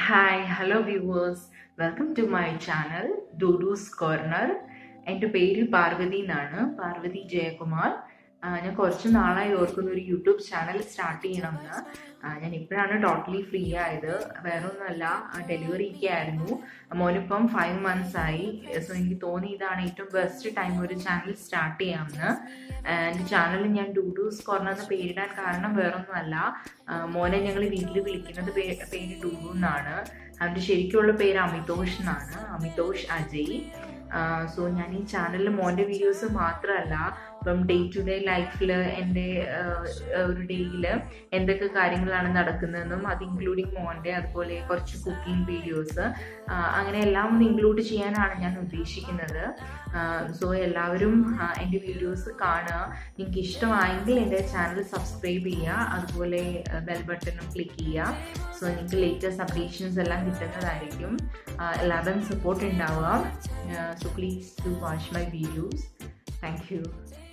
hi hello viewers welcome to my channel ഡൂഡൂസ് corner എൻ്റെ പേര് പാർവതി എന്നാണ് പാർവതി ജയകുമാർ ആ, ഞാൻ കുറച്ച് നാളായി ഓർക്കുന്ന ഒരു യൂട്യൂബ് ചാനൽ സ്റ്റാർട്ട് ചെയ്യണമെന്ന് ആ, ഞാൻ ഇപ്പോഴാണ് ടോട്ടലി ഫ്രീ ആയത് വേറെ ഒന്നുമല്ല ഡെലിവറി ഒക്കെ ആയിരുന്നു മോനിപ്പം ഫൈവ് മന്ത്സ് ആയി സോ എനിക്ക് തോന്നി ഇതാണ് ഏറ്റവും ബെസ്റ്റ് ടൈം ഒരു ചാനൽ സ്റ്റാർട്ട് ചെയ്യാമെന്ന് എൻ്റെ ചാനലിൽ ഞാൻ ഡൂഡൂസ് കോർണർ എന്ന് പേരിടാൻ കാരണം വേറൊന്നുമല്ല ആ, മോനെ ഞങ്ങൾ വീട്ടിൽ വിളിക്കുന്നത് പേ- പേര് ഡൂഡു എന്നാണ് അവൻ്റെ ശരിക്കുള്ള പേര് അമിതോഷ് എന്നാണ് അമിതോഷ് അജയ് സോ ഞാൻ ഈ ചാനലിൽ മോൻ്റെ വീഡിയോസ് മാത്രമല്ല ഇപ്പം ഡേ ടു ഡേ ലൈഫിൽ എൻ്റെ ഒരു ഡേയിൽ എന്തൊക്കെ കാര്യങ്ങളാണ് നടക്കുന്നതെന്നും അത് ഇൻക്ലൂഡിങ് മോൻ്റെ അതുപോലെ കുറച്ച് കുക്കിംഗ് വീഡിയോസ് അങ്ങനെ എല്ലാം ഒന്ന് ഇൻക്ലൂഡ് ചെയ്യാനാണ് ഞാൻ ഉദ്ദേശിക്കുന്നത് സോ എല്ലാവരും ആ, എൻ്റെ വീഡിയോസ് കാണുക നിങ്ങൾക്ക് ഇഷ്ടമായെങ്കിൽ എൻ്റെ ചാനൽ സബ്സ്ക്രൈബ് ചെയ്യുക അതുപോലെ ബെൽ ബട്ടണും ക്ലിക്ക് ചെയ്യുക സോ നിങ്ങൾക്ക് ലേറ്റസ്റ്റ് അപ്ഡേഷൻസ് എല്ലാം കിട്ടുന്നതായിരിക്കും ആ, എല്ലാവരും സപ്പോർട്ട് ഉണ്ടാവുക so please to watch my videos thank U